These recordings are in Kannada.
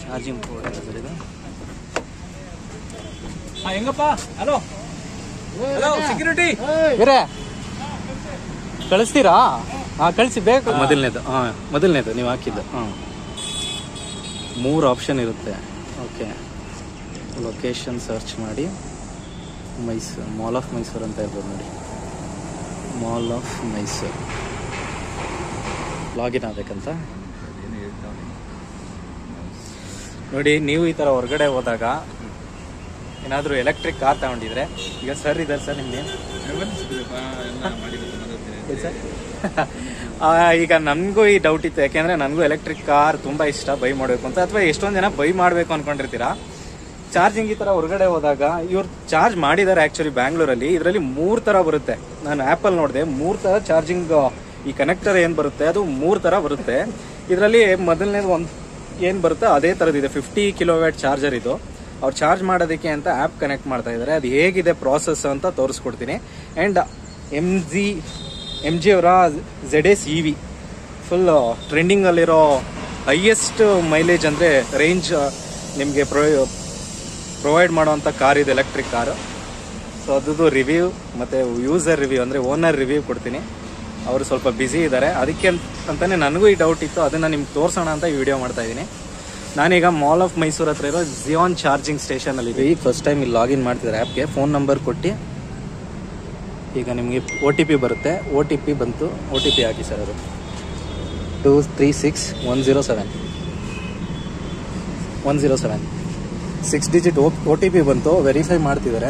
ಚಾರ್ಜಿಂಗ್ ಪೋರ್ಟ್ ಸರ್ ಇದು ಹಾ ಹೆಂಗಪ್ಪ ಹಲೋ ಹಲೋ ಸೆಕ್ಯೂರಿಟಿ ಬೇರೆ ಕಳಿಸ್ತೀರಾ ಹಾಂ ಕಳಿಸಿ ಬೇಕು ಮೊದಲನೇದು ಹಾಂ ಮೊದಲನೇದು ನೀವು ಹಾಕಿದ್ದು ಹಾಂ ಮೂರು ಆಪ್ಷನ್ ಇರುತ್ತೆ ಓಕೆ ಲೊಕೇಶನ್ ಸರ್ಚ್ ಮಾಡಿ ಮೈಸೂರು ಮಾಲ್ ಆಫ್ ಮೈಸೂರು ಅಂತ ಇರ್ಬೋದು ನೋಡಿ ಮಾಲ್ ಆಫ್ ಮೈಸೂರು ಲಾಗಿನ್ ಆಗಬೇಕಂತ ನೋಡಿ ನೀವು ಈ ಥರ ಹೊರಗಡೆ ಹೋದಾಗ ಏನಾದರೂ ಎಲೆಕ್ಟ್ರಿಕ್ ಕಾರ್ ತಗೊಂಡಿದ್ರೆ ಈಗ ಸರ್ ಇದ್ದಾರೆ ಸರ್ ನಿಮ್ಗೆ ಏನ್ ಸರ್? ಆ, ಈಗ ನನಗೂ ಈ ಡೌಟ್ ಇತ್ತು ಯಾಕೆಂದ್ರೆ ನನಗೂ ಎಲೆಕ್ಟ್ರಿಕ್ ಕಾರ್ ತುಂಬಾ ಇಷ್ಟ ಬೈ ಮಾಡಬೇಕು ಅಂತ ಅಥವಾ ಎಷ್ಟೊಂದು ಜನ ಬೈ ಮಾಡಬೇಕು ಅನ್ಕೊಂಡಿರ್ತೀರಾ ಚಾರ್ಜಿಂಗ್ ಈ ತರ ಹೊರಗಡೆ ಹೋದಾಗ ಇವ್ರು ಚಾರ್ಜ್ ಮಾಡಿದ್ದಾರೆ ಆಕ್ಚುಲಿ ಬ್ಯಾಂಗ್ಳೂರಲ್ಲಿ ಇದರಲ್ಲಿ ಮೂರ್ ತರ ಬರುತ್ತೆ ನಾನು ಆಪಲ್ ನೋಡಿದೆ ಮೂರ್ ತರ ಚಾರ್ಜಿಂಗ್ ಈ ಕನೆಕ್ಟರ್ ಏನ್ ಬರುತ್ತೆ ಅದು ಮೂರ್ ತರ ಬರುತ್ತೆ ಇದರಲ್ಲಿ ಮೊದಲನೇದು ಒಂದು ಏನ್ ಬರುತ್ತೆ ಅದೇ ತರದಿದೆ ಫಿಫ್ಟಿ ಕಿಲೋವ್ಯಾಟ್ ಚಾರ್ಜರ್ ಇದು ಅವ್ರು ಚಾರ್ಜ್ ಮಾಡೋದಕ್ಕೆ ಅಂತ ಆ್ಯಪ್ ಕನೆಕ್ಟ್ ಮಾಡ್ತಾ ಇದ್ದಾರೆ ಅದು ಹೇಗಿದೆ ಪ್ರಾಸೆಸ್ ಅಂತ ತೋರಿಸ್ಕೊಡ್ತೀನಿ and M G M G ಅವರ Z S E V full ಟ್ರೆಂಡಿಂಗಲ್ಲಿರೋ ಹೈಯೆಸ್ಟ್ ಮೈಲೇಜ್ ಅಂದರೆ ರೇಂಜ್ ನಿಮಗೆ ಪ್ರೊ ಪ್ರೊವೈಡ್ ಮಾಡುವಂಥ ಕಾರ್ ಇದು ಎಲೆಕ್ಟ್ರಿಕ್ ಕಾರು ಸೊ ಅದ್ರದ್ದು ರಿವ್ಯೂ ಮತ್ತು ಯೂಸರ್ ರಿವ್ಯೂ ಅಂದರೆ ಓನರ್ ರಿವ್ಯೂ ಕೊಡ್ತೀನಿ ಅವರು ಸ್ವಲ್ಪ ಬ್ಯುಸಿ ಇದ್ದಾರೆ ಅದಕ್ಕೆ ಅಂತ- ಅಂತಾನೆ ನನಗೂ ಈ ಡೌಟ್ ಇತ್ತು ಅದನ್ನು ನಿಮ್ಗೆ ತೋರಿಸೋಣ ಅಂತ ಈ ವಿಡಿಯೋ ಮಾಡ್ತಾ ಇದ್ದೀನಿ ನಾನೀಗ ಮಾಲ್ ಆಫ್ ಮೈಸೂರು ಹತ್ರ ಇರೋ ಜಿಯಾನ್ ಚಾರ್ಜಿಂಗ್ ಸ್ಟೇಷನಲ್ಲಿ ಈಗ ಫಸ್ಟ್ ಟೈಮ್ ಇಲ್ಲಿ ಲಾಗಿನ್ ಮಾಡ್ತಿದ್ದಾರೆ ಆ್ಯಪ್ಗೆ ಫೋನ್ ನಂಬರ್ ಕೊಟ್ಟು ಈಗ ನಿಮಗೆ ಒ ಟಿ ಪಿ ಬರುತ್ತೆ ಒ ಟಿ ಪಿ ಬಂತು ಒ ಟಿ ಪಿ ಹಾಕಿ ಸರ್ ಅದು two three six one zero seven one zero seven six digit O T P ಬಂತು ವೆರಿಫೈ ಮಾಡ್ತಿದ್ದಾರೆ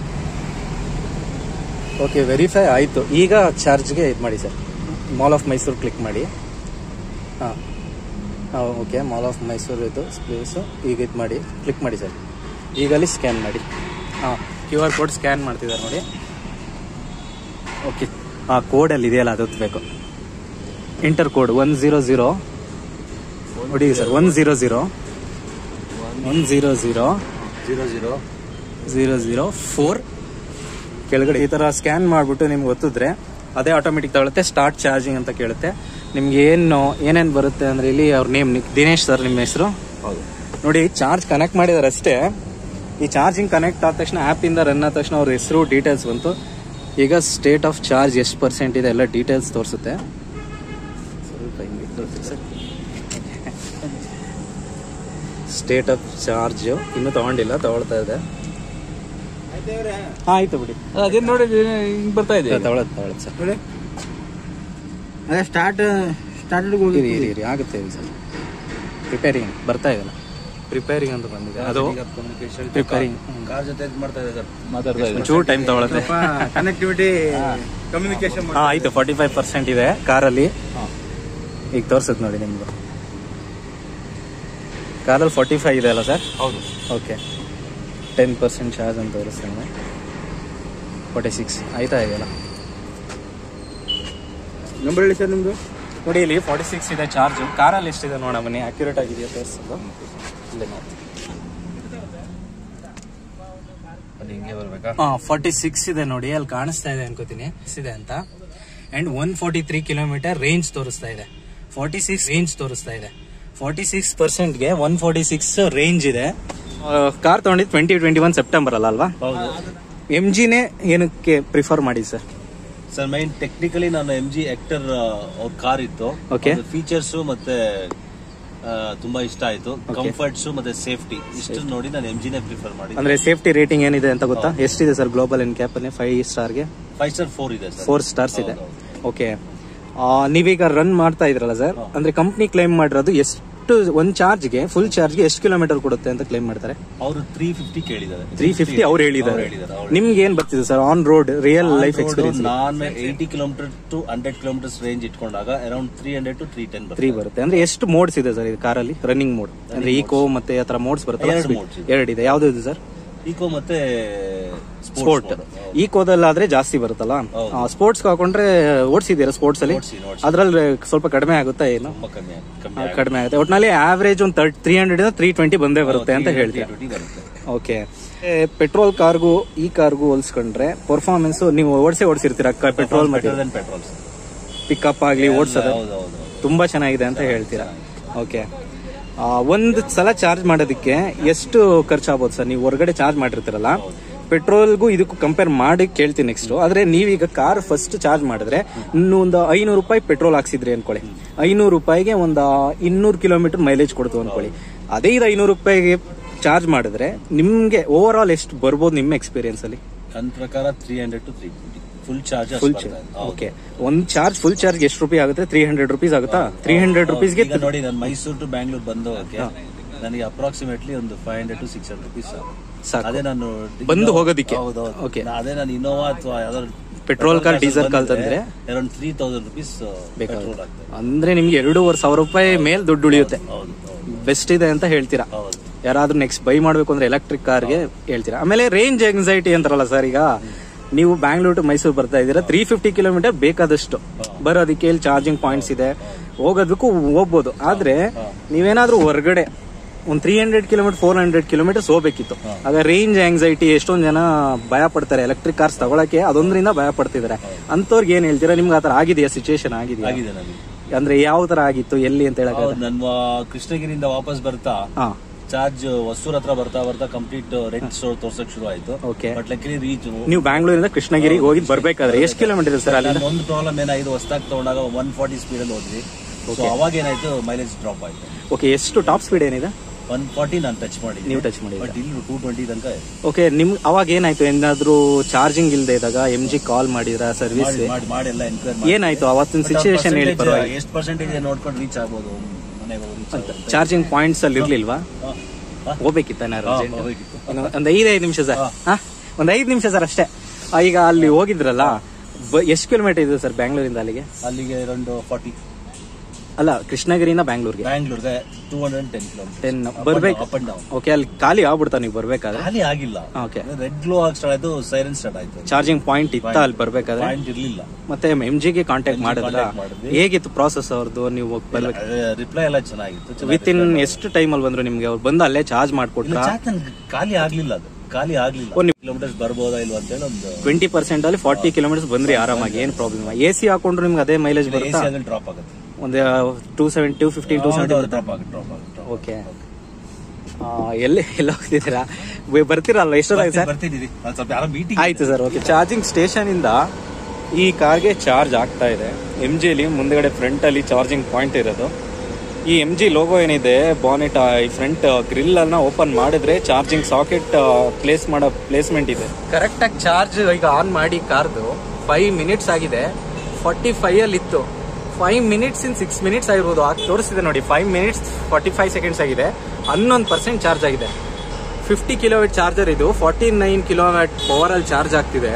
ಓಕೆ ವೆರಿಫೈ ಆಯಿತು ಈಗ ಚಾರ್ಜ್ಗೆ ಇದು ಮಾಡಿ sir mall of Mysore click ಮಾಡಿ ಹಾಂ ಹಾಂ ಓಕೆ ಮಾಲ್ ಆಫ್ ಮೈಸೂರು ಇದು ಪ್ಲೇಸು ಈಗ ಇದು ಮಾಡಿ ಕ್ಲಿಕ್ ಮಾಡಿ ಸರ್ ಈಗ ಅಲ್ಲಿ ಸ್ಕ್ಯಾನ್ ಮಾಡಿ ಹಾಂ ಕ್ಯೂ ಆರ್ ಕೋಡ್ ಸ್ಕ್ಯಾನ್ ಮಾಡ್ತಿದ್ದಾರೆ ನೋಡಿ ಓಕೆ ಹಾಂ ಕೋಡಲ್ಲಿ ಇದೆಯಲ್ಲ ಅದು ಬೇಕು enter code one zero zero ನೋಡಿ sir one zero zero one zero zero zero zero zero zero four ಕೆಳಗಡೆ ಈ ಥರ ಸ್ಕ್ಯಾನ್ ಮಾಡಿಬಿಟ್ಟು ನಿಮ್ಗೆ ಒತ್ತಿದ್ರೆ ಅದೇ ಆಟೋಮೆಟಿಕ್ ತಗೊಳುತ್ತೆ ಸ್ಟಾರ್ಟ್ ಚಾರ್ಜಿಂಗ್ ಅಂತ ಕೇಳುತ್ತೆ ನಿಮ್ಗೆ ಏನು ಏನೇನು ಬರುತ್ತೆ ಅಂದರೆ ಇಲ್ಲಿ ಅವ್ರ ನೇಮ್ ದಿನೇಶ್ ಸರ್ ನಿಮ್ಮ ಹೆಸರು ಹೌದು ನೋಡಿ ಚಾರ್ಜ್ ಕನೆಕ್ಟ್ ಮಾಡಿದಾರೆ ಅಷ್ಟೇ ಈ ಚಾರ್ಜಿಂಗ್ ಕನೆಕ್ಟ್ ಆದ ತಕ್ಷಣ ಆ್ಯಪಿಂದ ರನ್ ಆದ ತಕ್ಷಣ ಅವ್ರ ಹೆಸರು ಡೀಟೇಲ್ಸ್ ಬಂತು ಈಗ ಸ್ಟೇಟ್ ಆಫ್ ಚಾರ್ಜ್ ಎಷ್ಟು ಪರ್ಸೆಂಟ್ ಇದೆ ಎಲ್ಲ ಡೀಟೇಲ್ಸ್ ತೋರಿಸುತ್ತೆ ಸ್ವಲ್ಪ ಹಿಂಗೆ ತೋರಿಸಿ ಸರ್ ಸ್ಟೇಟ್ ಆಫ್ ಚಾರ್ಜ್ ಇನ್ನೂ ತಗೊಂಡಿಲ್ಲ ತಗೊಳ್ತಾ ಇದೆ ಹಾಂ ಆಯ್ತು ಬಿಡಿ ಅದೇನ್ ನೋಡಿ ಹಿಂಗ್ ಬರ್ತಾ ಇದೆ ತಗೊಳತ್ ತಗೊಳತ್ ಸರ್ ನೋಡಿ ಅದೇ ಸ್ಟಾರ್ಟ್ ಸ್ಟಾರ್ಟೆಡ್ ಹೋಗಿ ಇರಿ ಇರಿ ಇರಿ ಆಗುತ್ತೆ ಇರಿ ಸರ್ ಪ್ರಿಪೇರಿಂಗ್ ಬರ್ತಾ ಇದೆಲ್ಲ ಪ್ರಿಪೇರಿಂಗ್ ಅಂತ ಬಂದಿದೆ ಅದು ಪ್ರಿಪೇರಿಂಗ್ ಕಾರ್ ಜೊತೆ ಇದು ಮಾಡ್ತಾ ಇದೆ ಮಾತಾಡ್ತಾ ಇದೆ ಒಂಚೂರು ಟೈಮ್ ತಗೊಳುತ್ತೆ ಕನೆಕ್ಟಿವಿಟಿ ಕಮ್ಯುನಿಕೇಶನ್ ಹಾ ಆಯ್ತು ಫಾರ್ಟಿ ಫೈವ್ ಪರ್ಸೆಂಟ್ ಇದೆ ಕಾರಲ್ಲಿ ಈಗ ತೋರ್ಸುತ್ತೆ ನೋಡಿ ನಿಮ್ದು ಕಾರಲ್ಲಿ ಫಾರ್ಟಿ ಫೈವ್ ಇದೆ ಅಲ್ಲ ಸರ್ ಹೌದು ಓಕೆ ಟೆನ್ ಪರ್ಸೆಂಟ್ ಚಾರ್ಜ್ ಅಂತ ತೋರಿಸ್ತಾನೆ ಫಾರ್ಟಿ ಸಿಕ್ಸ್ ಆಯ್ತಾ ಇದೆಯಲ್ಲ ನಂಬರ್ ಹೇಳಿ ಸರ್ ನಿಮ್ದು ನೋಡಿ ಇಲ್ಲಿ ಫಾರ್ಟಿ ಸಿಕ್ಸ್ ಇದೆ ಚಾರ್ಜ್ ಕಾರಲ್ಲಿ ಎಷ್ಟಿದೆ ನೋಡ ಬನ್ನಿ ಅಕ್ಯುರೇಟ್ ಆಗಿದೆಯಾ ತೋರಿಸೋದು ಇಲ್ಲೇ ನೋಡಿ ಅದು ಹಿಂಗೆ ಬರ್ಬೇಕಾ ಹಾ ಫಾರ್ಟಿ ಸಿಕ್ಸ್ ಇದೆ ನೋಡಿ ಅಲ್ಲಿ ಕಾಣಿಸ್ತಾ ಇದೆ ಅನ್ಕೋತೀನಿ ಇದೆ ಅಂತ and one forty three kilometre range ತೋರಿಸ್ತಾ ಇದೆ ಫಾರ್ಟಿ ಸಿಕ್ಸ್ ರೇಂಜ್ ತೋರಿಸ್ತಾ ಇದೆ ಫಾರ್ಟಿ ಸಿಕ್ಸ್ ಪರ್ಸೆಂಟ್ಗೆ ಒನ್ ಫಾರ್ಟಿ ಸಿಕ್ಸ್ ರೇಂಜ್ ಇದೆ ಕಾರ್ ತಗೊಂಡಿದ್ದು ಟ್ವೆಂಟಿ ಟ್ವೆಂಟಿ ಒನ್ ಸೆಪ್ಟೆಂಬರ್ ಅಲ್ಲ ಅಲ್ವಾ ಹೌದು ಎಮ್ ಜಿನೇ ಏನಕ್ಕೆ ಪ್ರಿಫರ್ ಮಾಡಿ ಸರ್ ಸರ್ ಮೈನ್ ಟೆಕ್ನಿಕಲಿ ನಾನು ಎಂ ಜಿ ಆಕ್ಟರ್ ಅವ್ರ ಕಾರ್ ಇತ್ತು Okay. ಫೀಚರ್ಸ್ ಮತ್ತೆ ಆ, ತುಂಬಾ ಇಷ್ಟ ಆಯ್ತು ಕಂಫರ್ಟ್ಸ್ ಮತ್ತೆ ಸೇಫ್ಟಿ ಇಷ್ಟು ನೋಡಿ ನಾನು ಎಂ ಜಿನೇ ಪ್ರಿಫರ್ ಮಾಡಿ ಅಂದ್ರೆ ಸೇಫ್ಟಿ ರೇಟಿಂಗ್ ಏನಿದೆ ಅಂತ ಗೊತ್ತಾ ಎಷ್ಟಿದೆ ಸರ್ ಗ್ಲೋಬಲ್ ಇನ್ ಕ್ಯಾಪ್ ಅಲ್ಲಿ ಫೈವ್ ಸ್ಟಾರ್ಗೆ ಫೈವ್ ಸ್ಟಾರ್ ಫೋರ್ ಇದೆ ಸರ್ ಫೋರ್ ಸ್ಟಾರ್ಸ್ ಇದೆ ಹೌದು, ಓಕೆ ನೀವೀಗ ರನ್ ಮಾಡ್ತಾ ಇದ್ರಲ್ಲ ಸರ್ ಅಂದ್ರೆ ಕಂಪ್ನಿ ಕ್ಲೈಮ್ ಮಾಡಿರೋದು ಎಷ್ಟು ಒಂದ್ ಚಾರ್ಜ್ಗೆ ಫುಲ್ ಚಾರ್ಜ್ಗೆ ಎಷ್ಟು ಕಿಲೋಮೀಟರ್ ಕೊಡುತ್ತೆ ಅಂತ ಕ್ಲೈಮ್ ಮಾಡ್ತಾರೆ ಅವರು ತ್ರೀ ಫಿಫ್ಟಿ ಕೇಳಿದ್ದಾರೆ ತ್ರೀ ಫಿಫ್ಟಿ ಅವ್ರು ಹೇಳಿದ್ದಾರೆ ಹೇಳಿದ್ದಾರೆ, ಅವ್ರು ನಿಮ್ಗೆ ಏನ್ ಬರ್ತಿದೆ sir on road real life experience ನಾನು eighty kilometre to hundred kilometres range ಇಟ್ಕೊಂಡಾಗ around three hundred to three ten three ಬರುತ್ತೆ ಅಂದ್ರೆ ಎಷ್ಟು ಮೋಡ್ಸ್ ಇದೆ ಸರ್ ಇದು ಕಾರಲ್ಲಿ ರನ್ನಿಂಗ್ ಮೋಡ್ ಅಂದ್ರೆ ಈಕೋ ಮತ್ತೆ ಆ ತರ ಮೋಡ್ಸ್ ಎರಡು ಬರುತ್ತೆ modes ಇದೆ. ಎರಡು ಇದೆ ಯಾವ್ದು ಇದೆ ಸರ್ ಈಕೋ ಮತ್ತೆ ಸ್ಪೋರ್ಟ್ ಈಕೋದಲ್ಲಾದ್ರೆ ಜಾಸ್ತಿ ಬರುತ್ತಲ್ಲ ಹೌದು. ಸ್ಪೋರ್ಟ್ಸ್ ಹಾಕೊಂಡ್ರೆ ಓಡಿಸಿದ್ದೀರಾ ಸ್ಪೋರ್ಟ್ಸ್ ಅಲ್ಲಿ ಓಡ್ಸಿ, ಓಡ್ಸಿ. ಅದ್ರಲ್ಲಿ ಸ್ವಲ್ಪ ಕಡಿಮೆ ಆಗುತ್ತಾ ಏನು ತುಂಬಾ ಕಮ್ಮಿ ಆಗ್- ಕಮ್ಮಿ ಆ, ಕಡಿಮೆ ಆಗುತ್ತೆ ಒಟ್ನಲ್ಲಿ ಆವರೇಜ್ ಒಂದು ತರ್ಟ್ ತ್ರೀ ಹಂಡ್ರೆಡ್ ಇಂದ ತ್ರೀ ಟ್ವೆಂಟಿ ಬಂದೇ ಬರುತ್ತೆ ಅಂತ ಹೇಳ್ತೀರಾ ಟ್ವೆಂಟಿ ಬರುತ್ತೆ ಓಕೆ ಪೆಟ್ರೋಲ್ ಕಾರ್ಗೂ ಈ ಕಾರ್ಗೂ ಹೋಲಿಸ್ಕೊಂಡ್ರೆ ಪರ್ಫಾರ್ಮೆನ್ಸ್ ನೀವು ಓಡಿಸೇ ಓಡಿಸಿರ್ತೀರಾ ಪೆಟ್ರೋಲ್ ಮತ್ತೆ ಬೆಟರ್ ದೆನ್ ಪೆಟ್ರೋಲ್ ಪಿಕಪ್ ಆಗ್ಲಿ ಓಡಿಸೋದು ಹೌದು ಹೌದು ತುಂಬಾ ಚೆನ್ನಾಗಿದೆ ಅಂತ ಹೇಳ್ತೀರಾ ಓಕೆ ಒಂದು ಸಲ ಚಾರ್ಜ್ ಮಾಡೋದಕ್ಕೆ ಎಷ್ಟು ಖರ್ಚಾಗ್ಬೋದು ಸರ್ ನೀವು ಹೊರಗಡೆ ಚಾರ್ಜ್ ಮಾಡಿರ್ತೀರಲ್ಲ ಪೆಟ್ರೋಲ್ಗೂ ಇದಕ್ಕೂ ಕಂಪೇರ್ ಮಾಡಿ ಕೇಳ್ತೀನಿ ನೆಕ್ಸ್ಟ್ ಆದ್ರೆ ನೀವೀಗ ಕಾರ್ ಫಸ್ಟ್ ಚಾರ್ಜ್ ಮಾಡಿದ್ರೆ ಇನ್ನೊಂದು ಐನೂರು ರೂಪಾಯಿ ಪೆಟ್ರೋಲ್ ಹಾಕ್ಸಿದ್ರಿ ಅನ್ಕೊಳ್ಳಿ ಐನೂರು ರೂಪಾಯಿಗೆ ಒಂದು ಇನ್ನೂರು ಕಿಲೋಮೀಟರ್ ಮೈಲೇಜ್ ಕೊಡ್ತು ಅನ್ಕೊಳ್ಳಿ ಅದೇ ಇದು ಐನೂರು ರೂಪಾಯಿಗೆ ಚಾರ್ಜ್ ಮಾಡಿದ್ರೆ ನಿಮ್ಗೆ ಓವರ್ ಆಲ್ ಎಷ್ಟು ಬರ್ಬೋದು ನಿಮ್ಮ ಎಕ್ಸ್ಪೀರಿಯನ್ಸ್ ಅಲ್ಲಿ ನನ್ನ ಪ್ರಕಾರ three hundred to three fifty full charge full okay ಒಂದ್ ಚಾರ್ಜ್ ಫುಲ್ ಚಾರ್ಜ್ ಎಷ್ಟು ರೂಪಾಯಿ ಆಗುತ್ತೆ ತ್ರೀ ಹಂಡ್ರೆಡ್ ರುಪೀಸ್ ಆಗುತ್ತಾ ತ್ರೀ ಹಂಡ್ರೆಡ್ ರುಪೀಸ್ಗೆ ಈಗ ನೋಡಿ ನಾನು ಮೈಸೂರು ಟು ಬ್ಯಾಂಗ್ಳೂರ್ ಬಂದು ನನಗೆ ಅಪ್ರಾಕ್ಸಿಮೇಟ್ಲಿ ಒಂದು five hundred to six hundred rupees ಸಾಕು. ಅದೇ ನಾನು ಬಂದು ಹೋಗೋದಿಕ್ಕೆ? ಹೌದೌದು Okay. ನಾ- ಅದೇ ನಾನು ಇನೋವಾ ಅಥವಾ ಯಾವ್ದಾದ್ರು Petrol car, diesel car ತಂದ್ರೆ? Around three thousand rupees petrol ಆಗ್ತದೆ ಅಂದ್ರೆ ನಿಮ್ಗೆ ಎರಡೂವರೆ ಸಾವಿರ ರೂಪಾಯಿ ಮೇಲ್ ದುಡ್ಡು ಉಳಿಯುತ್ತೆ ಹೌದು ಹೌದು ಬೆಸ್ಟ್ ಇದೆ ಅಂತ ಹೇಳ್ತೀರಾ ಹೌದು ಯಾರಾದ್ರೂ ನೆಕ್ಸ್ಟ್ ಬೈ ಮಾಡ್ಬೇಕು ಅಂದ್ರೆ ಎಲೆಕ್ಟ್ರಿಕ್ ಕಾರ್ಗೆ ಹೇಳ್ತೀರಾ ಆಮೇಲೆ ರೇಂಜ್ ಎಂಗ್ಸೈಟಿ ಅಂತಾರಲ್ಲ ಸರ್ ಈಗ ನೀವು ಬ್ಯಾಂಗ್ಳೂರ್ ಟು ಮೈಸೂರು ಬರ್ತಾ ಇದ್ದೀರಾ ತ್ರೀ ಫಿಫ್ಟಿ ಕಿಲೋಮೀಟರ್ ಬೇಕಾದಷ್ಟು ಬರೋದಕ್ಕೆ ಇಲ್ಲಿ ಚಾರ್ಜಿಂಗ್ ಪಾಯಿಂಟ್ಸ್ ಇದೆ ಹೋಗೋದಕ್ಕೂ ಹೋಗ್ಬೋದು ಆದ್ರೆ ನೀವೇನಾದ್ರೂ ಹೊರಗಡೆ ಒಂದ್ three hundred kilometre four hundred kilometres ಹೋಗ್ಬೇಕಿತ್ತು ಆಗ ರೇಂಜ್ ಆಂಗ್ಸೈಟಿ ಎಷ್ಟೊಂದ್ ಜನ ಭಯ ಪಡ್ತಾರೆ ಎಲೆಕ್ಟ್ರಿಕ್ ಕಾರ್ಸ್ ತಗೊಳಕ್ಕೆ ಅದೊಂದ್ರಿಂದ ಭಯ ಪಡ್ತಿದ್ದಾರೆ ಅಂತವ್ರಿಗೆ ಏನ್ ಹೇಳ್ತೀರಾ ನಿಮ್ಗೆ ಆತರ ಆಗಿದೆಯಾ ಸಿಚುವೇಶನ್ ಆಗಿದೆಯಾ ಆಗಿದೆ ನನಗೆ ಅಂದ್ರೆ ಯಾವ ತರ ಆಗಿತ್ತು ಎಲ್ಲಿ ಅಂತ ಹೇಳಕ್ ಹೌದು ನನ್ನ ಕೃಷ್ಣಗಿರಿಯಿಂದ ವಾಪಸ್ ಬರ್ತಾ ಹಾ ಚಾರ್ಜ್ ಹೊಸೂರ್ ಹತ್ರ ಬರ್ತಾ ಬರ್ತಾ ಕಂಪ್ಲೀಟ್ ರೆಡ್ ಸ್ಟೋರ್ ತೋರ್ಸಕ್ ಶುರು ಆಯ್ತು ಓಕೆ ಬಟ್ ಲಕ್ಲಿ ರೀಚ್ ನೀವು ಬ್ಯಾಂಗ್ಳೂರಿಂದ ಕೃಷ್ಣಗಿರಿಗೆ ಹೋಗಿ ಬರ್ಬೇಕಾದ್ರೆ ಎಷ್ಟು ಕಿಲೋಮೀಟರ್ ಇದೆ ಸರ್ ಅಲ್ಲಿ ನನ್ನ ಒಂದು ಪ್ರಾಬ್ಲಮ್ ಏನಾಯ್ತು ಹೊಸದಾಗಿ ತಗೊಂಡಾಗ ಒನ್ ಫಾರ್ಟಿ ಸ್ಪೀಡ್ ಅಲ್ಲಿ ಹೋದ್ವಿ ಸೊ ಅವಾಗ ಏನಾಯ್ತು ಮೈಲೇಜ್ ಡ್ರಾಪ್ ಆಯ್ತು ಓಕೆ ಎಷ್ಟು ಟಾಪ್ ಸ್ಪೀಡ್ ಏನಿದೆ ಒನ್ ಫಾರ್ಟಿ ನಾನು ಟಚ್ ಮಾಡಿ ನೀವು ಟಚ್ ಮಾಡಿ ಬಟ್ ಇಲ್ಲಿ ಟೂ ಟ್ವೆಂಟಿ ತನಕ ಇದೆ. ಓಕೆ ನಿಮ್ ಅವಾಗ ಏನಾಯ್ತು ಏನಾದ್ರೂ ಚಾರ್ಜಿಂಗ್ ಇಲ್ಲದೆ ಇದ್ದಾಗ ಎಂ ಜಿ ಕಾಲ್ ಮಾಡಿದ್ರ ಸರ್ವಿಸ್ ಮಾಡಿ ಮಾಡಿ ಮಾಡಿ ಎಲ್ಲ ಎನ್ಕ್ವೈರಿ ಏನಾಯ್ತು ಅವತ್ತಿನ ಸಿಚುವೇಶನ್ ಹೇಳಿ ಪರವಾಗಿ ಎಷ್ಟು ಪರ್ಸೆಂಟೇಜ್ ನೋಡ್ಕೊಂಡು ರೀಚ್ ಆಗ್ಬೋದು ಮನೆಗೆ ಹೋಗಿ reach ಆಗ್ಬೋದು. ಚಾರ್ಜಿಂಗ್ ಪಾಯಿಂಟ್ಸ್ ಅಲ್ಲಿ ಇರ್ಲಿಲ್ವಾ ಹಾ, ಹಾ, ಹೋಗ್ಬೇಕಿತ್ತ ಹಾ, ಏನಾದ್ರು ಹೋಗ್ಬೇಕಿತ್ತು. ಒಂದ್ ಐದ್ ಐದು ನಿಮಿಷ ಸರ್ ಹಾ ಒಂದ್ ಐದ್ ನಿಮಿಷ ಸರ್ ಅಷ್ಟೇ ಆ, ಈಗ ಅಲ್ಲಿ ಹೋಗಿದ್ರಲ್ಲ ಎಷ್ಟು ಕಿಲೋಮೀಟರ್ ಇದೆ ಸರ್ ಬ್ಯಾಂಗ್ಳೂರಿಂದ ಅಲ್ಲಿಗೆ ಅಲ್ಲಿಗೆ ಅರೌಂಡ್ ಫಾರ್ಟಿ ಅಲ್ಲ ಕೃಷ್ಣಗಿರಿಯಿಂದ ಬ್ಯಾಂಗ್ಳೂರ್ಗೆ ಬ್ಯಾಂಗ್ಳೂರ್ಗೆ two hundred ten kilometre ten ಬರ್ಬೇಕು ಅಪ್ ಅಂಡ್ ಡೌನ್ ಓಕೆ ಅಲ್ಲಿ ಖಾಲಿ ಆಗ್ಬಿಡ್ತಾ ನೀವು ಬರ್ಬೇಕಾದ್ರೆ ಖಾಲಿ ಆಗಿಲ್ಲ ಓಕೆ ರೆಡ್ ಗ್ಲೋ ಆಗಿ ಸ್ಟಾರ್ಟ್ ಆಯ್ತು ಸೈರನ್ ಸ್ಟಾರ್ಟ್ ಆಯ್ತು ಚಾರ್ಜಿಂಗ್ ಪಾಯಿಂಟ್ ಇತ್ತ ಅಲ್ಲಿ ಬರ್ಬೇಕಾದ್ರೆ ಪಾಯಿಂಟ್ ಇರ್ಲಿಲ್ಲ ಮತ್ತೆ ಎಂ ಜಿಗೆ ಕಾಂಟ್ಯಾಕ್ಟ್ MG ಮಾಡಿದ್ರ contact ಮಾಡಿದ್ವಿ. ಹೇಗಿತ್ತು ಪ್ರಾಸೆಸ್ ಅವ್ರದ್ದು ನೀವು ಬರ್ಬೇಕು ರಿಪ್ಲೈ ಎಲ್ಲ ಚೆನ್ನಾಗಿತ್ತು ವಿತ್ ಇನ್ ಎಷ್ಟು ಟೈಮ್ ಅಲ್ಲಿ ಬಂದ್ರು ನಿಮ್ಗೆ ಅವ್ರು ಬಂದು ಅಲ್ಲೇ ಚಾರ್ಜ್ ಮಾಡ್ಕೊಟ್ರ ಚಾರ್ಜ್ ಖಾಲಿ ಆಗ್ಲಿಲ್ಲ ಅದು ಖಾಲಿ ಆಗ್ಲಿಲ್ಲ ಓ, ನೀವು- ಕಿಲೋಮೀಟರ್ಸ್ ಬರ್ಬೋದಾ ಇಲ್ವಾ ಅಂತ ಹೇಳಿ ಒಂದು ಟ್ವೆಂಟಿ ಪರ್ಸೆಂಟ್ ಅಲ್ಲಿ ಫಾರ್ಟಿ ಕಿಲೋಮೀಟರ್ಸ್ ಬಂದ್ರಿ ಆರಾಮಾಗಿ ಏನ್ ಪ್ರಾಬ್ಲಮ್ ಎ ಸಿ ಹಾಕೊಂಡ್ರು ನಿಮ್ಗೆ ಅದೇ ಮೈಲೇಜ್ ಎ ಬರುತ್ತಾ ಸಿ ಆದ್ರೆ ಡ್ರಾಪ್ ಆಗುತ್ತೆ ಒಂದು two seven two fifteen two seventy drop ಆಗುತ್ತೆ ಡ್ರಾಪ್ ಆಗುತ್ತೆ ಓಕೆ ಎಲ್ಲಿ ಎಲ್ಲ ಹೋಗ್ತಿದ್ದೀರಾ ಬ- ಬರ್ತೀರಲ್ಲ ಎಷ್ಟೊತ್ತಾಯ್ತು ಸರ್ ಬರ್ತಿದ್ದೀವಿ ನಾನು ಸ್ವಲ್ಪ ಯಾರೋ ಮೀಟಿಂಗ್ ಆಯ್ತು ಸರ್ ಓಕೆ ಚಾರ್ಜಿಂಗ್ ಸ್ಟೇಷನ್ ಇಂದ ಈ ಕಾರ್ಗೆ ಚಾರ್ಜ್ ಆಗ್ತಾ ಇದೆ ಎಂ ಜಿಲಿ ಮುಂದ್ಗಡೆ ಫ್ರಂಟ್ ಅಲ್ಲಿ ಚಾರ್ಜಿಂಗ್ ಪಾಯಿಂಟ್ ಇರೋದು ಈ ಎಂ ಜಿ ಲೋಗೋ ಏನಿದೆ ಬಾನೆಟ್ ಈ ಫ್ರಂಟ್ ಗ್ರಿಲ್ ಅನ್ನ ಓಪನ್ ಮಾಡಿದ್ರೆ ಚಾರ್ಜಿಂಗ್ ಸಾಕೆಟ್ ಪ್ಲೇಸ್ ಮಾಡೋ ಪ್ಲೇಸ್ಮೆಂಟ್ ಇದೆ ಕರೆಕ್ಟ್ ಆಗಿ ಚಾರ್ಜ್ ಈಗ ಆನ್ ಮಾಡಿ ಕಾರ್ದು ಫೈವ್ ಮಿನಿಟ್ಸ್ ಆಗಿದೆ ಫಾರ್ಟಿ ಫೈವ್ ಅಲ್ಲಿ ಇತ್ತು five minutes in six minutes ಆಗಿರ್ಬೋದು ಆಗ ತೋರಿಸಿದೆ ನೋಡಿ five minutes forty five seconds ಆಗಿದೆ ಹನ್ನೊಂದು ಪರ್ಸೆಂಟ್ ಚಾರ್ಜ್ ಆಗಿದೆ ಫಿಫ್ಟಿ ಕಿಲೋವಾಟ್ ಚಾರ್ಜರ್ ಇದು ಫಾರ್ಟಿ ನೈನ್ ಕಿಲೋವ್ಯಾಟ್ ಪವರ್ ಅಲ್ಲಿ ಚಾರ್ಜ್ ಆಗ್ತಿದೆ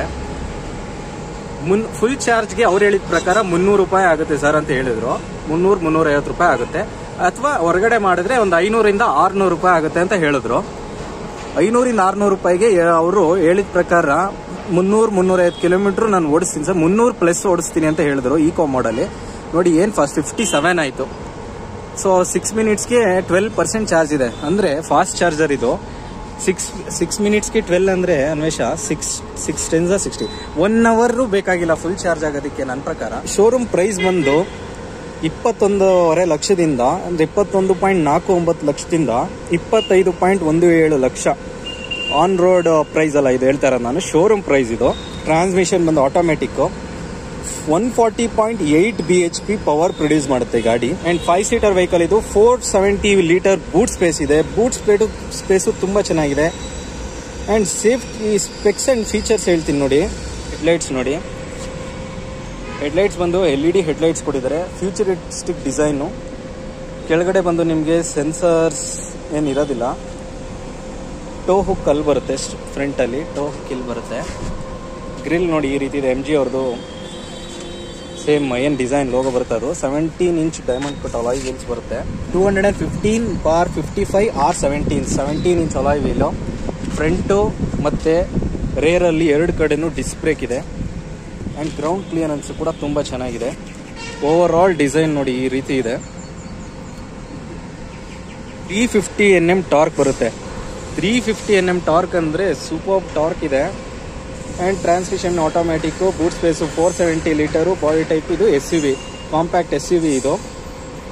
ಮುನ್ ಫುಲ್ ಚಾರ್ಜ್ಗೆ ಅವ್ರು ಹೇಳಿದ ಪ್ರಕಾರ ಮುನ್ನೂರು ರೂಪಾಯಿ ಆಗುತ್ತೆ ಸರ್ ಅಂತ ಹೇಳಿದ್ರು ಮುನ್ನೂರು ಮುನ್ನೂರ ಐವತ್ತು ರೂಪಾಯಿ ಆಗುತ್ತೆ ಅಥವಾ ಹೊರಗಡೆ ಮಾಡಿದ್ರೆ ಒಂದು ಐನೂರಿಂದ ಆರ್ನೂರು ರೂಪಾಯಿ ಆಗುತ್ತೆ ಅಂತ ಹೇಳಿದ್ರು ಐನೂರಿಂದ ಆರ್ನೂರು ರೂಪಾಯಿಗೆ ಅವರು ಹೇಳಿದ ಪ್ರಕಾರ ಮುನ್ನೂರು ಮುನ್ನೂರೈವತ್ತು ಕಿಲೋಮೀಟರ್ ನಾನು ಓಡಿಸ್ತೀನಿ ಸರ್ ಮುನ್ನೂರು ಪ್ಲಸ್ ಓಡಿಸ್ತೀನಿ ಅಂತ ಹೇಳಿದ್ರು ಈಕೋ ಮಾಡಲ್ಲಿ ನೋಡಿ ಏನು ಫಸ್ಟ್ ಫಿಫ್ಟಿ ಸೆವೆನ್ ಆಯಿತು ಸೊ ಸಿಕ್ಸ್ ಮಿನಿಟ್ಸ್ಗೆ ಟ್ವೆಲ್ ಪರ್ಸೆಂಟ್ ಚಾರ್ಜ್ ಇದೆ ಅಂದರೆ ಫಾಸ್ಟ್ ಚಾರ್ಜರ್ ಇದು ಸಿಕ್ಸ್ ಸಿಕ್ಸ್ ಮಿನಿಟ್ಸ್ಗೆ ಟ್ವೆಲ್ ಅಂದರೆ ಅನ್ವೇಷ six six tens sixty one ಅವರು ಬೇಕಾಗಿಲ್ಲ ಫುಲ್ ಚಾರ್ಜ್ ಆಗೋದಕ್ಕೆ ನನ್ನ ಪ್ರಕಾರ ಶೋರೂಮ್ ಪ್ರೈಸ್ ಬಂದು ಇಪ್ಪತ್ತೊಂದೂವರೆ ಲಕ್ಷದಿಂದ ಅಂದರೆ ಇಪ್ಪತ್ತೊಂದು ಪಾಯಿಂಟ್ ನಾಲ್ಕು ಒಂಬತ್ತು ಲಕ್ಷದಿಂದ ಇಪ್ಪತ್ತೈದು ಪಾಯಿಂಟ್ ಒಂದು ಏಳು ಲಕ್ಷ ಆನ್ ರೋಡ್ ಪ್ರೈಸ್ ಅಲ್ಲ ಇದು ಹೇಳ್ತಾ ಇರೋದು ನಾನು ಶೋರೂಮ್ ಪ್ರೈಸ್ ಇದು ಟ್ರಾನ್ಸ್ಮಿಷನ್ ಬಂದು automatic one forty point eight B H P power produce ಮಾಡುತ್ತೆ ಗಾಡಿ ಅಂಡ್ ಫೈವ್ ಸೀಟರ್ ವೆಹಿಕಲ್ ಇದು four seventy litre boot space ಇದೆ ಬೂಟ್ ಸ್ಪೇಟು ಸ್ಪೇಸು ತುಂಬ ಚೆನ್ನಾಗಿದೆ and safety specs and features ಹೇಳ್ತೀನಿ ನೋಡಿ ಹೆಡ್ಲೈಟ್ಸ್ ನೋಡಿ ಹೆಡ್ಲೈಟ್ಸ್ ಬಂದು ಎಲ್ ಇ ಡಿ ಹೆಡ್ಲೈಟ್ಸ್ ಕೊಟ್ಟಿದ್ದಾರೆ ಫ್ಯೂಚರಿಸ್ಟಿಕ್ ಡಿಸೈನು ಕೆಳಗಡೆ ಬಂದು ನಿಮಗೆ ಸೆನ್ಸರ್ಸ್ ಏನು ಇರೋದಿಲ್ಲ ಟೋ ಹುಕ್ ಅಲ್ಲಿ ಬರುತ್ತೆ ಫ್ರಂಟಲ್ಲಿ ಟೋ ಹುಕ್ ಇಲ್ಲಿ ಬರುತ್ತೆ ಗ್ರಿಲ್ ನೋಡಿ ಈ ರೀತಿ ಇದೆ ಎಮ್ ಜಿ ಅವ್ರದ್ದು ಸೇಮ್ ಏನು ಡಿಸೈನ್ ಲೋಗೋ ಬರುತ್ತೆ ಅದು seventeen inch diamond cut alloy wheels ಬರುತ್ತೆ two hundred and fifteen bar fifty five R seventeen seventeen inch alloy wheel front ಮತ್ತು ರೇರಲ್ಲಿ ಎರಡು ಕಡೆನೂ ಡಿಸ್ಕ್ ಬ್ರೇಕ್ ಇದೆ ಆ್ಯಂಡ್ ಗ್ರೌಂಡ್ ಕ್ಲಿಯರೆನ್ಸ್ ಕೂಡ ತುಂಬ ಚೆನ್ನಾಗಿದೆ ಓವರ್ ಆಲ್ ಡಿಸೈನ್ ನೋಡಿ ಈ ರೀತಿ ಇದೆ three fifty N M torque ಬರುತ್ತೆ three fifty N M torque ಅಂದರೆ ಸೂಪರ್ ಟಾರ್ಕ್ ಇದೆ and transmission automatic boot space four seventy litre body type ಇದು S U V compact S U V ಇದು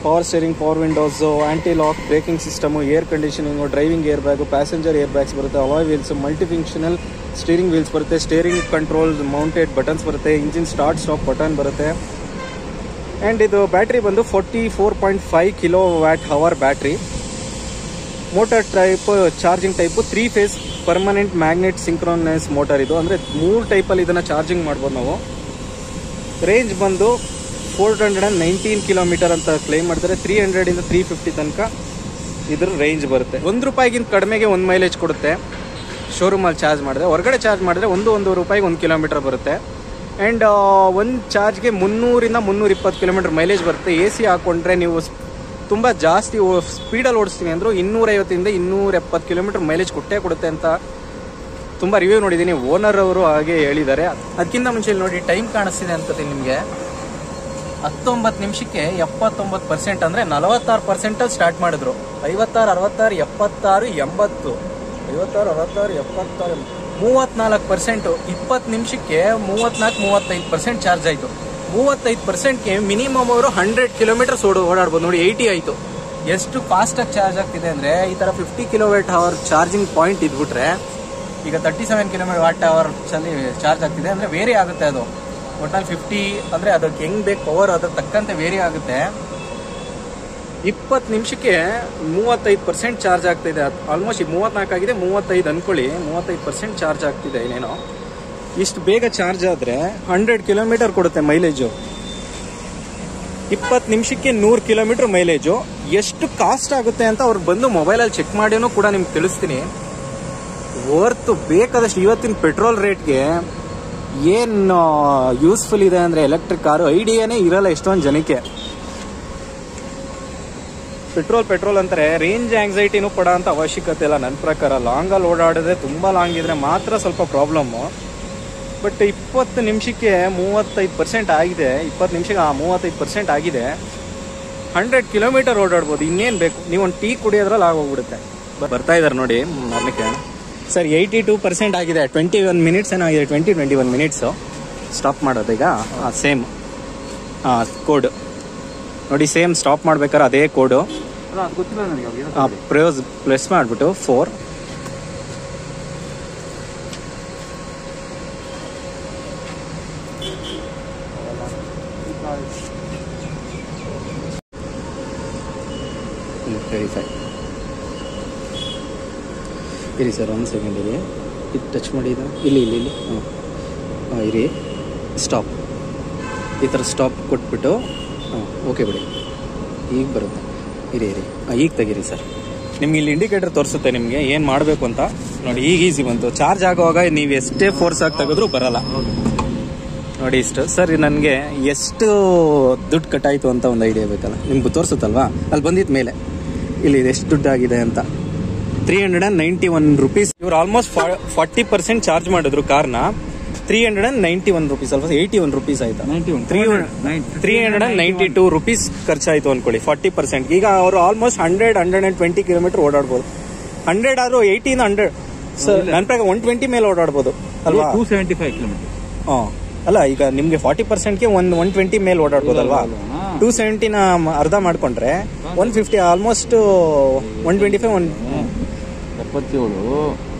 power steering power windows anti lock braking system air conditioning driving air bag passenger air bags ಬರುತ್ತೆ alloy wheels multi functional steering wheels ಬರುತ್ತೆ ಸ್ಟೇರಿಂಗ್ ಕಂಟ್ರೋಲ್ ಮೌಂಟೆಡ್ ಬಟನ್ಸ್ ಬರುತ್ತೆ ಇಂಜಿನ್ ಸ್ಟಾರ್ಟ್ ಸ್ಟಾಪ್ ಬಟನ್ ಬರುತ್ತೆ ಆ್ಯಂಡ್ ಇದು ಬ್ಯಾಟ್ರಿ ಬಂದು forty four point five kilowatt hour battery motor type charging type three phase permanent magnet synchronise motor ಇದು ಅಂದರೆ ಮೂರು ಟೈಪಲ್ಲಿ ಇದನ್ನು ಚಾರ್ಜಿಂಗ್ ಮಾಡ್ಬೋದು ನಾವು ರೇಂಜ್ ಬಂದು four hundred and nineteen kilometre ಅಂತ ಕ್ಲೈಮ್ ಮಾಡ್ತಾರೆ ತ್ರೀ ಹಂಡ್ರೆಡಿಂದ ತ್ರೀ ಫಿಫ್ಟಿ ತನಕ ಇದ್ರ ರೇಂಜ್ ಬರುತ್ತೆ ಒಂದು ರೂಪಾಯಿಗಿಂತ ಕಡಿಮೆಗೆ ಒಂದು ಮೈಲೇಜ್ ಕೊಡುತ್ತೆ ಶೋರೂಮಲ್ಲಿ ಚಾರ್ಜ್ ಮಾಡಿದ್ರೆ ಹೊರಗಡೆ ಚಾರ್ಜ್ ಮಾಡಿದ್ರೆ ಒಂದು ಒಂದು ರೂಪಾಯಿಗೆ ಒಂದು ಕಿಲೋಮೀಟರ್ ಬರುತ್ತೆ ಆ್ಯಂಡ್ ಒಂದು ಚಾರ್ಜ್ಗೆ ಮುನ್ನೂರಿಂದ ಮುನ್ನೂರ ಇಪ್ಪತ್ತು ಕಿಲೋಮೀಟರ್ ಮೈಲೇಜ್ ಬರುತ್ತೆ ಎ ಸಿ ಹಾಕ್ಕೊಂಡ್ರೆ ನೀವು ತುಂಬ ಜಾಸ್ತಿ ಸ್ಪೀಡಲ್ಲಿ ಓಡಿಸ್ತೀನಿ ಅಂದರು ಇನ್ನೂರೈವತ್ತರಿಂದ ಇನ್ನೂರ ಎಪ್ಪತ್ತು ಕಿಲೋಮೀಟರ್ ಮೈಲೇಜ್ ಕೊಟ್ಟೇ ಕೊಡುತ್ತೆ ಅಂತ ತುಂಬ ರಿವ್ಯೂ ನೋಡಿದ್ದೀನಿ ಓನರ್ ಅವರು ಹಾಗೆ ಹೇಳಿದ್ದಾರೆ ಅದಕ್ಕಿಂತ ಮುಂಚೆ ಇಲ್ಲಿ ನೋಡಿ ಟೈಮ್ ಕಾಣಿಸ್ತಿದೆ ಅಂತದೆ ನಿಮಗೆ ಹತ್ತೊಂಬತ್ತು ನಿಮಿಷಕ್ಕೆ ಎಪ್ಪತ್ತೊಂಬತ್ತು ಪರ್ಸೆಂಟ್ ಅಂದರೆ ನಲವತ್ತಾರು ಪರ್ಸೆಂಟಲ್ಲಿ ಸ್ಟಾರ್ಟ್ ಮಾಡಿದ್ರು ಐವತ್ತಾರು ಅರವತ್ತಾರು ಎಪ್ಪತ್ತಾರು ಎಂಬತ್ತು ಐವತ್ತಾರು ಅರವತ್ತಾರು ಎಪ್ಪತ್ತಾರು ಮೂವತ್ನಾಲ್ಕು ಪರ್ಸೆಂಟು ಇಪ್ಪತ್ತು ನಿಮಿಷಕ್ಕೆ ಮೂವತ್ನಾಲ್ಕು ಮೂವತ್ತೈದು ಪರ್ಸೆಂಟ್ ಚಾರ್ಜ್ ಆಯಿತು ಮೂವತ್ತೈದು ಪರ್ಸೆಂಟ್ಗೆ ಮಿನಿಮಮ್ ಅವರು ಹಂಡ್ರೆಡ್ ಕಿಲೋಮೀಟರ್ಸ್ ಓಡ್ ಓಡಾಡ್ಬೋದು ನೋಡಿ ಏಯ್ಟಿ ಆಯಿತು ಎಷ್ಟು ಫಾಸ್ಟಾಗಿ ಚಾರ್ಜ್ ಆಗ್ತಿದೆ ಅಂದರೆ ಈ ಥರ fifty kilowatt hour charging point ಇದ್ಬಿಟ್ರೆ ಈಗ ತರ್ಟಿ ಸೆವೆನ್ ಕಿಲೋಮೀಟರ್ ವಾಟ್ ಅವರ್ಸಲ್ಲಿ ಚಾರ್ಜ್ ಆಗ್ತಿದೆ ಅಂದರೆ ವೇರಿ ಆಗುತ್ತೆ ಅದು ಒಟ್ನಲ್ಲಿ ಫಿಫ್ಟಿ ಅಂದರೆ ಅದಕ್ಕೆ ಹೆಂಗ್ ಬೇಕು ಪವರ್ ಅದ್ರ ತಕ್ಕಂತೆ ವೇರಿ ಆಗುತ್ತೆ ಇಪ್ಪತ್ತು ನಿಮಿಷಕ್ಕೆ ಮೂವತ್ತೈದು ಪರ್ಸೆಂಟ್ ಚಾರ್ಜ್ ಆಗ್ತಿದೆ ಆಲ್ಮೋಸ್ಟ್ ಮೂವತ್ನಾಲ್ಕು ಆಗಿದೆ ಮೂವತ್ತೈದು ಅನ್ಕೊಳ್ಳಿ ಮೂವತ್ತೈದು ಪರ್ಸೆಂಟ್ ಚಾರ್ಜ್ ಆಗ್ತಿದೆ ಏನೇನೋ ಇಷ್ಟು ಬೇಗ ಚಾರ್ಜ್ ಆದರೆ ಹಂಡ್ರೆಡ್ ಕಿಲೋಮೀಟರ್ ಕೊಡುತ್ತೆ ಮೈಲೇಜು ಇಪ್ಪತ್ತು ನಿಮಿಷಕ್ಕೆ ನೂರು ಕಿಲೋಮೀಟರ್ ಮೈಲೇಜು ಎಷ್ಟು ಕಾಸ್ಟ್ ಆಗುತ್ತೆ ಅಂತ ಅವ್ರು ಬಂದು ಮೊಬೈಲಲ್ಲಿ ಚೆಕ್ ಮಾಡಿನೂ ಕೂಡ ನಿಮ್ಗೆ ತಿಳಿಸ್ತೀನಿ ವರ್ತ್ ಬೇಕಾದಷ್ಟು ಇವತ್ತಿನ ಪೆಟ್ರೋಲ್ ರೇಟ್ಗೆ ಏನು ಯೂಸ್ಫುಲ್ ಇದೆ ಅಂದರೆ ಎಲೆಕ್ಟ್ರಿಕ್ ಕಾರು ಐಡಿಯಾನೇ ಇರಲ್ಲ ಎಷ್ಟೊಂದು ಜನಕ್ಕೆ ಪೆಟ್ರೋಲ್ ಪೆಟ್ರೋಲ್ ಅಂತಾರೆ ರೇಂಜ್ ಆಂಗ್ಸೈಟಿನೂ ಪಡೋ ಅಂತ ಅವಶ್ಯಕತೆ ಇಲ್ಲ ನನ್ನ ಪ್ರಕಾರ ಲಾಂಗಲ್ಲಿ ಓಡಾಡಿದ್ರೆ ತುಂಬ ಲಾಂಗ್ ಇದ್ರೆ ಮಾತ್ರ ಸ್ವಲ್ಪ ಪ್ರಾಬ್ಲಮ್ಮು ಬಟ್ ಇಪ್ಪತ್ತು ನಿಮಿಷಕ್ಕೆ ಮೂವತ್ತೈದು ಪರ್ಸೆಂಟ್ ಆಗಿದೆ ಇಪ್ಪತ್ತು ನಿಮಿಷಕ್ಕೆ ಆ ಮೂವತ್ತೈದು ಪರ್ಸೆಂಟ್ ಆಗಿದೆ ಹಂಡ್ರೆಡ್ ಕಿಲೋಮೀಟರ್ ಓಡಾಡ್ಬೋದು ಇನ್ನೇನು ಬೇಕು ನೀವು ಒಂದು ಟೀ ಕುಡಿಯೋದ್ರಲ್ಲಿ ಆಗೋಗ್ಬಿಡುತ್ತೆ ಬ- ಬರ್ತಾ ಇದ್ದಾರೆ ನೋಡಿ ಮೊದಲೇ ಕೇಳೋಣ ಸರ್ ಏಯ್ಟಿ ಟೂ ಪರ್ಸೆಂಟ್ ಆಗಿದೆ ಟ್ವೆಂಟಿ ಒನ್ ಮಿನಿಟ್ಸ್ ಏನೋ ಆಗಿದೆ twenty twenty one minutes stop ಮಾಡೋದು ಈಗ ಹಾಂ ಸೇಮ್ ಹಾಂ ಕೋಡ್ ನೋಡಿ ಸೇಮ್ ಸ್ಟಾಪ್ ಮಾಡ್ಬೇಕಾದ್ರೆ ಅದೇ ಕೋಡು ಅಲ್ಲ ಅದು ಗೊತ್ತಿಲ್ಲ ನನಗೆ ಅವ್ರಿಗೆ ಪ್ರೋಸ್ ಪ್ರೆಸ್ ಮಾಡಿಬಿಟ್ಟು ಫೋರ್ ವೆರಿಫೈ ಇರಿ ಸರ್ ಒಂದು ಸೆಕೆಂಡ್ ಇರಿ ಇದು ಟಚ್ ಮಾಡಿದ ಇಲ್ಲಿ ಇಲ್ಲಿ ಇಲ್ಲಿ ಹಾಂ ಹಾಂ ಇರಿ ಸ್ಟಾಪ್ ಈ ಥರ ಸ್ಟಾಪ್ ಕೊಟ್ಬಿಟ್ಟು ಹಾಂ ಓಕೆ ಬಿಡಿ ಈಗ ಬರುತ್ತೆ ಇರಿ ಇರಿ ಹಾಂ ಈಗ ತೆಗೀರಿ ಸರ್ ನಿಮ್ಗೆ ಇಲ್ಲಿ ಇಂಡಿಕೇಟರ್ ತೋರಿಸುತ್ತೆ ನಿಮಗೆ ಏನು ಮಾಡಬೇಕು ಅಂತ ನೋಡಿ ಈಗ ಈಸಿ ಬಂತು ಚಾರ್ಜ್ ಆಗುವಾಗ ನೀವು ಎಷ್ಟೇ ಫೋರ್ಸ್ ಆಗಿ ತೆಗೆದ್ರೂ ಬರಲ್ಲ ನೋಡಿ ಇಷ್ಟು ಸರ್ ನನಗೆ ಎಷ್ಟು ದುಡ್ಡು ಕಟ್ಟಾಯಿತು ಅಂತ ಒಂದು ಐಡಿಯಾ ಬೇಕಲ್ಲ ನಿಮ್ಗೆ ತೋರಿಸುತ್ತಲ್ವಾ ಅಲ್ಲಿ ಬಂದಿದ್ದ ಮೇಲೆ ಇಲ್ಲಿ ಇದು ಎಷ್ಟು ದುಡ್ಡು ಆಗಿದೆ ಅಂತ three hundred and ninety one rupees ಇವ್ರು ಆಲ್ಮೋಸ್ಟ್ ಫಾರ್ಟಿ ಪರ್ಸೆಂಟ್ ಚಾರ್ಜ್ ಮಾಡಿದ್ರು ಕಾರ್ನ three hundred and ninety one rupees ಅಲ್ವಾ ಏಯ್ಟಿ ಒನ್ ರುಪೀಸ್ ಆಯ್ತಾ 91. Three three hundred and ninety two rupees ಖರ್ಚಾಯಿತು ಅನ್ಕೊಳ್ಳಿ ಫಾರ್ಟಿ ಪರ್ಸೆಂಟ್ ಈಗ ಅವರು almost hundred hundred and twenty kilometre ಓಡಾಡ್ಬೋದು ಹಂಡ್ರೆಡ್ ಆದರೂ ಏಯ್ಟಿನ ಹಂಡ್ರೆಡ್ ಸರ್ ನನ್ನ ಪ್ರಕಾರ ಒನ್ ಟ್ವೆಂಟಿ ಮೇಲೆ ಓಡಾಡ್ಬೋದು ಅಲ್ವಾ ಟೂ ಸೆವೆಂಟಿ ಫೈವ್ ಕಿಲೋಮೀಟರ್ ಹಾಂ ಅಲ್ಲ ಈಗ ನಿಮಗೆ ಫಾರ್ಟಿ ಪರ್ಸೆಂಟ್ಗೆ ಒಂದು ಒನ್ ಟ್ವೆಂಟಿ ಮೇಲೆ ಓಡಾಡ್ಬೋದಲ್ವಾ ಹಾ. ಟೂ ಸೆವೆಂಟಿನ ಅರ್ಧ ಮಾಡ್ಕೊಂಡ್ರೆ one fifty almost one twenty five one ಎಪ್ಪತ್ತೇಳು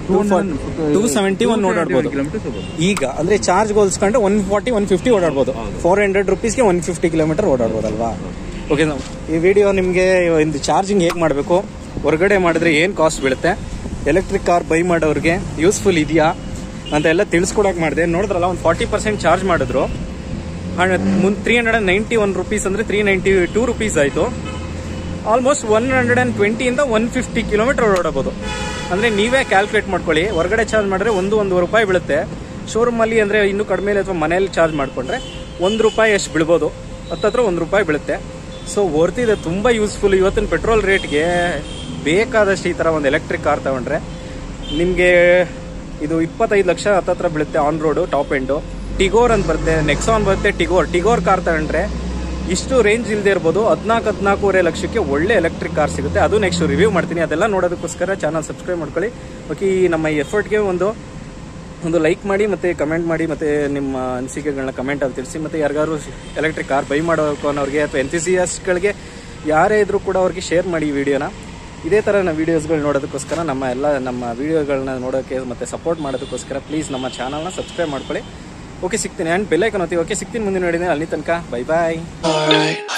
ಟೂ ಸೆವೆಂಟಿ ಒನ್ ಓಡಾಡ್ಬೋದು ಕಿಲೋಮೀಟರ್ಸ್ ಹೋಗ್ಬೋದು ಈಗ ಅಂದ್ರೆ ಚಾರ್ಜ್ ಹೋಲ್ಸ್ಕೊಂಡ್ರೆ ಒನ್ ಫಾರ್ಟಿ ಒನ್ ಫಿಫ್ಟಿ ಓಡಾಡ್ಬೋದು ಫೋರ್ ಹಂಡ್ರೆಡ್ ರುಪೀಸ್ಗೆ ಒನ್ ಫಿಫ್ಟಿ ಕಿಲೋಮೀಟರ್ ಓಡಾಡ್ಬೋದಲ್ವಾ ಓಕೆ ಈ ವಿಡಿಯೋ ನಿಮಗೆ ಒಂದು ಚಾರ್ಜಿಂಗ್ ಹೇಗೆ ಮಾಡಬೇಕು ಹೊರಗಡೆ ಮಾಡಿದ್ರೆ ಏನು ಕಾಸ್ಟ್ ಬೀಳುತ್ತೆ ಎಲೆಕ್ಟ್ರಿಕ್ ಕಾರ್ ಬೈ ಮಾಡೋರಿಗೆ ಯೂಸ್ಫುಲ್ ಇದೆಯಾ ಅಂತ ಎಲ್ಲ ತಿಳಿಸ್ಕೊಡಕ್ಕೆ ಮಾಡಿದೆ ನೋಡಿದ್ರಲ್ಲ ಒಂದು ಫಾರ್ಟಿ ಪರ್ಸೆಂಟ್ ಚಾರ್ಜ್ ಮಾಡಿದ್ರು ಮುನ್ three hundred and ninety one rupees ಅಂದರೆ ತ್ರೀ ನೈಂಟಿ ಟೂ ರುಪೀಸ್ ಆಯಿತು ಆಲ್ಮೋಸ್ಟ್ ಒನ್ ಹಂಡ್ರೆಡ್ ಆ್ಯಂಡ್ ಟ್ವೆಂಟಿಯಿಂದ ಒನ್ ಫಿಫ್ಟಿ ಕಿಲೋಮೀಟರ್ ಓಡಾಡ್ಬೋದು ಅಂದರೆ ನೀವೇ ಕ್ಯಾಲ್ಕುಲೇಟ್ ಮಾಡ್ಕೊಳ್ಳಿ ಹೊರಗಡೆ ಚಾರ್ಜ್ ಮಾಡಿದ್ರೆ ಒಂದು ಒಂದೂವರೆ ರೂಪಾಯಿ ಬೀಳುತ್ತೆ ಶೋರೂಮಲ್ಲಿ ಅಂದರೆ ಇನ್ನೂ ಕಡಿಮೆ ಅಥವಾ ಮನೇಲಿ ಚಾರ್ಜ್ ಮಾಡಿಕೊಂಡ್ರೆ ಒಂದು ರೂಪಾಯಿ ಅಷ್ಟು ಬೀಳ್ಬೋದು ಹತ್ತತ್ರ ಒಂದು ರೂಪಾಯಿ ಬೀಳುತ್ತೆ ಸೊ ವರ್ತಿದೆ ತುಂಬ ಯೂಸ್ಫುಲ್ ಇವತ್ತಿನ ಪೆಟ್ರೋಲ್ ರೇಟ್ಗೆ ಬೇಕಾದಷ್ಟು ಈ ಥರ ಒಂದು ಎಲೆಕ್ಟ್ರಿಕ್ ಕಾರ್ ತಗೊಂಡ್ರೆ ನಿಮಗೆ ಇದು ಇಪ್ಪತ್ತೈದು ಲಕ್ಷ ಹತ್ತತ್ರ ಬೀಳುತ್ತೆ on road top end Tigor ಅಂತ ಬರುತ್ತೆ ನೆಕ್ಸಾನ್ ಬರುತ್ತೆ ಟಿಗೋರ್ ಟಿಗೋರ್ ಕಾರ್ ತಗೊಂಡ್ರೆ ಇಷ್ಟು ರೇಂಜ್ ಇಲ್ಲದೆ ಇರ್ಬೋದು ಹದಿನಾಲ್ಕು ಹದಿನಾಲ್ಕೂವರೆ ಲಕ್ಷಕ್ಕೆ ಒಳ್ಳೆ ಎಲೆಕ್ಟ್ರಿಕ್ ಕಾರ್ ಸಿಗುತ್ತೆ ಅದು ನೆಕ್ಸ್ಟ್ ರಿವ್ಯೂ ಮಾಡ್ತೀನಿ ಅದೆಲ್ಲ ನೋಡೋದಕ್ಕೋಸ್ಕರ ಚಾನಲ್ ಸಬ್ಸ್ಕ್ರೈಬ್ ಮಾಡ್ಕೊಳ್ಳಿ ಓಕೆ ಈ ನಮ್ಮ ಈ ಎಫರ್ಟ್ಗೆ ಒಂದು ಒಂದು ಲೈಕ್ ಮಾಡಿ ಮತ್ತು ಕಮೆಂಟ್ ಮಾಡಿ ಮತ್ತು ನಿಮ್ಮ ಅನಿಸಿಕೆಗಳನ್ನ ಕಮೆಂಟಲ್ಲಿ ತಿಳಿಸಿ ಮತ್ತು ಯಾರಿಗಾರು ಎಲೆಕ್ಟ್ರಿಕ್ ಕಾರ್ ಬೈ ಮಾಡೋಕೆ ಅನ್ನೋರಿಗೆ ಅಥವಾ ಎಂಥಿಸಿಯಾಸ್ಟ್ಗಳಿಗೆ ಯಾರೇ ಇದ್ರೂ ಕೂಡ ಅವ್ರಿಗೆ ಶೇರ್ ಮಾಡಿ ಈ ವಿಡಿಯೋನ ಇದೇ ಥರ ವೀಡಿಯೋಸ್ಗಳು ನೋಡೋದಕ್ಕೋಸ್ಕರ ನಮ್ಮ ಎಲ್ಲ ನಮ್ಮ ವೀಡಿಯೋಗಳನ್ನ ನೋಡೋಕ್ಕೆ ಮತ್ತು ಸಪೋರ್ಟ್ ಮಾಡೋದಕ್ಕೋಸ್ಕರ ಪ್ಲೀಸ್ ನಮ್ಮ ಚಾನಲ್ನ ಸಬ್ಸ್ಕ್ರೈಬ್ ಮಾಡ್ಕೊಳ್ಳಿ ಓಕೆ ಸಿಗ್ತೀನಿ ಆ್ಯಂಡ್ ಬೆಲ್ಲೈಕನ್ ಒತ್ತಿ ಓಕೆ ಸಿಗ್ತೀನಿ ಮುಂದಿನ ನೋಡಿದ್ರೆ ಅಲ್ಲಿ ತನಕ ಬೈ ಬಾಯ್ alright.